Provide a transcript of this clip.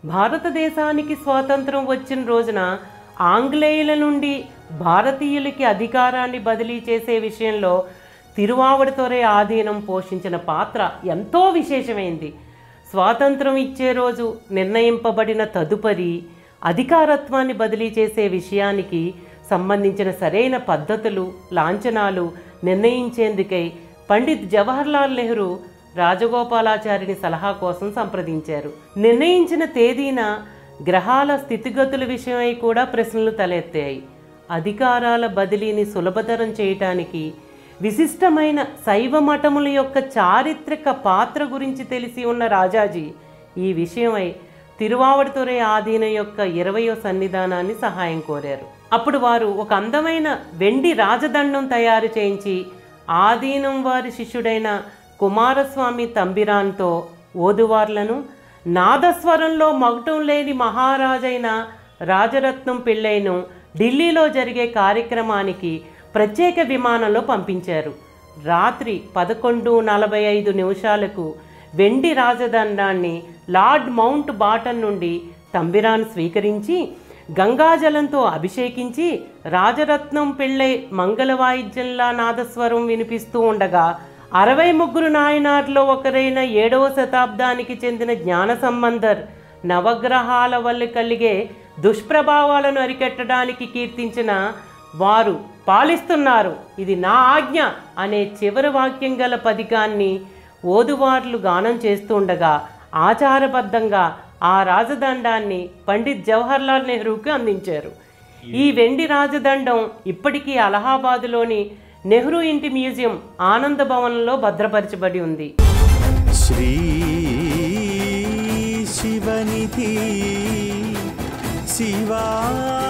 భారతదేశానికి స్వాతంత్రం వచ్చిన రోజున ఆంగ్లేయుల నుండి భారతీయులకి అధికారాన్ని బదిలీ చేసే విషయంలో తిరువావడితోరే ఆధీనం పోషించిన పాత్ర ఎంతో విశేషమైంది స్వాతంత్రం ఇచ్చే రోజు నిర్ణయింపబడిన తదుపరి అధికారత్వాన్ని బదిలీ చేసే విషయానికి సంబంధించిన సరైన పద్ధతులు లాంఛనాలు నిర్ణయించేందుకై పండిత్ జవహర్లాల్ నెహ్రూ రాజగోపాలాచారిని సలహా కోసం సంప్రదించారు నిర్ణయించిన తేదీన గ్రహాల స్థితిగతుల విషయమై కూడా ప్రశ్నలు తలెత్తాయి అధికారాల బదిలీని సులభతరం చేయటానికి విశిష్టమైన శైవ మఠముల యొక్క చారిత్రక పాత్ర గురించి తెలిసి ఉన్న రాజాజీ ఈ విషయమై తిరువావడితురై ఆధీనం యొక్క ఇరవయో సన్నిధానాన్ని సహాయం కోరారు అప్పుడు వారు ఒక అందమైన వెండి రాజదండం తయారు చేయించి ఆధీనం వారి శిష్యుడైన కుమారస్వామి తంబిరాన్తో ఓదువార్లను నాదస్వరంలో మగటం లేని మహారాజైన రాజరత్నం పిళ్ళైను ఢిల్లీలో జరిగే కార్యక్రమానికి ప్రత్యేక విమానంలో పంపించారు రాత్రి పదకొండు నలభై ఐదు నిమిషాలకు వెండి రాజదండాన్ని లార్డ్ మౌంట్ బాటన్ నుండి తంబిరాన్ స్వీకరించి గంగాజలంతో అభిషేకించి రాజరత్నం పెళ్ళై మంగళ వాయిద్యంలా నాదస్వరం వినిపిస్తూ ఉండగా అరవై ముగ్గురు నాయనార్లో ఒకరైన ఏడవ శతాబ్దానికి చెందిన జ్ఞాన సంబంధర్ నవగ్రహాల వల్ల కలిగే దుష్ప్రభావాలను అరికట్టడానికి కీర్తించిన వారు పాలిస్తున్నారు ఇది నా ఆజ్ఞ అనే చివరి వాక్యం గల పదికాన్ని ఓదువార్లు గానం చేస్తుండగా ఆచారబద్ధంగా ఆ రాజదండాన్ని పండిత్ జవహర్లాల్ నెహ్రూకి అందించారు ఈ వెండి రాజదండం ఇప్పటికీ అలహాబాదులోని నెహ్రూ ఇంటి మ్యూజియం ఆనంద భవన్లో భద్రపరచబడి ఉంది శ్రీ శివనిధి శివా